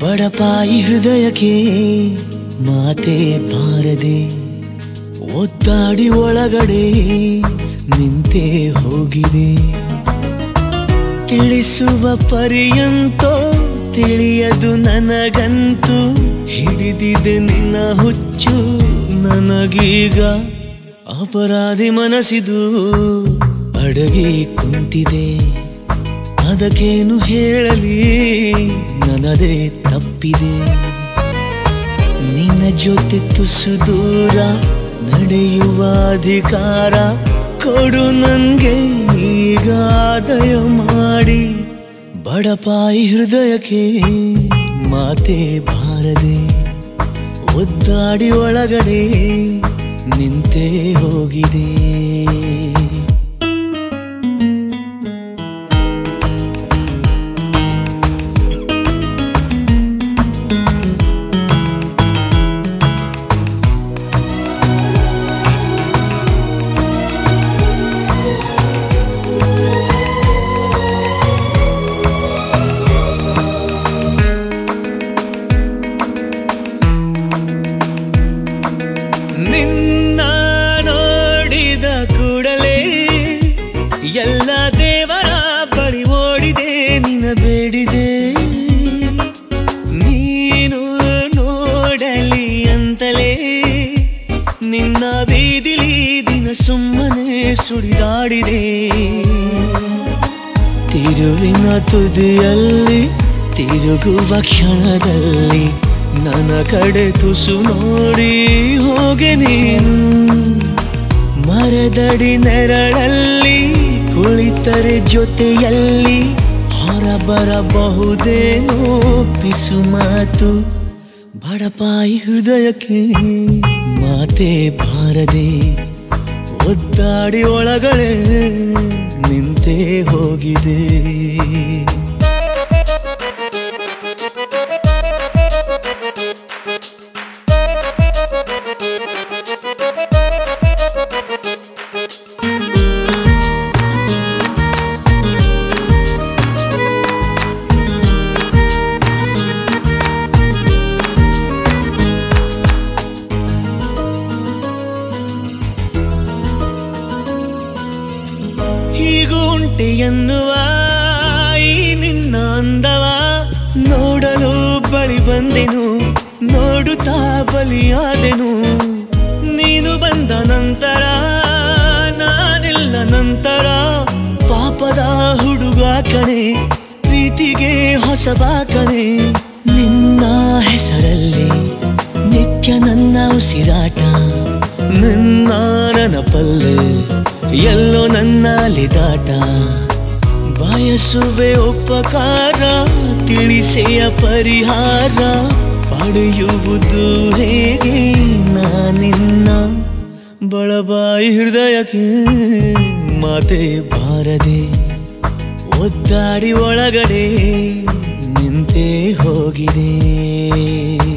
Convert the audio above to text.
ಬಡಪಾಯಿ ಹೃದಯಕ್ಕೆ ಮಾತೆ ಬಾರದೆ ಒದ್ದಾಡಿ ಒಳಗಡೆ ನಿಂತೇ ಹೋಗಿದೆ ತಿಳಿಸುವ ಪರ್ಯಂತೋ ತಿಳಿಯದು ನನಗಂತೂ ಹಿಡಿದಿದೆ ನಿನ್ನ ಹುಚ್ಚು ನನಗೀಗ ಅಪರಾಧಿ ಮನಸ್ಸಿದು ಅಡಗಿ ಕುಂತಿದೆ ಅದಕ್ಕೇನು ಹೇಳಲಿ ನನ್ನದೇ ತಪ್ಪಿದೆ ನಿನ್ನ ಜೊತೆ ತುಸು ದೂರ ನಡೆಯುವ ಅಧಿಕಾರ ಕೊಡು ನನ್ಗೆ ಈಗ ದಯ ಮಾಡಿ ಬಡಪಾಯಿ ಹೃದಯಕ್ಕೆ ಮಾತೆ ಬಾರದೆ ಒದ್ದಾಡಿ ಒಳಗಡೆ ನಿಂತೇ ಹೋಗಿದೆ ನಿನ್ನ ನೋಡಿದ ಕೂಡಲೇ ಎಲ್ಲ ದೇವರ ಬಳಿ ಓಡಿದೆ ನಿನ ಬೇಡಿದೆ ನೀನು ನೋಡಲಿ ಅಂತಲೇ ನಿನ್ನ ಬೀದಿಲಿ ದಿನ ಸುಮ್ಮನೆ ಸುಳಿದಾಡಿದೆ ತಿರುವಿನ ತುದಿಯಲ್ಲಿ ತಿರುಗುವ ಕ್ಷಣದಲ್ಲಿ ನನ್ನ ಕಡೆ ತುಸು ನೋಡಿ ಹೋಗೆ ನೀನು ಮರದಡಿ ನೆರಳಲ್ಲಿ ಕುಳಿತರೆ ಜೊತೆಯಲ್ಲಿ ಹೊರಬರಬಹುದೇನೋ ಪಿಸು ಮಾತು ಬಡಪಾಯಿ ಹೃದಯಕ್ಕೆ ಮಾತೆ ಬಾರದೆ ಒದ್ದಾಡಿ ಒಳಗಡೆ ನಿಂತೇ ಹೋಗಿದೆ ಹೀಗೂ ಉಂಟೆ ಎನ್ನುವ ಈ ನಿನ್ನ ಅಂದವ ನೋಡಲು ಬಳಿ ಬಂದೆನು ನೋಡುತ್ತಾ ಬಲಿಯಾದೆನು ನೀನು ಬಂದ ನಂತರ ನಾನಿಲ್ಲ ನಂತರ ಪಾಪದ ಹುಡುಗ ಕಣೆ ಪ್ರೀತಿಗೆ ಹೊಸಬ ಕಣೆ ನಿನ್ನ ಹೆಸರಲ್ಲಿ ನಿತ್ಯ ನನ್ನ ಉಸಿರಾಟ ನಿನ್ನ ನೆನಪಲ್ಲೇ ಎಲ್ಲೋ ನನ್ನ ಲಿದಾಟ ಬಯಸುವೆ ಉಪಕಾರ ತಿಳಿಸೆಯ ಪರಿಹಾರ ಪಡೆಯುವುದು ಹೇಗೆ ನಾನಿನ್ನ ಬಳಬಾಯಿ ಹೃದಯಕ್ಕೆ ಮಾತೆ ಬಾರದೆ ಒದ್ದಾಡಿ ಒಳಗಡೆ ನಿಂತೇ ಹೋಗಿದೆ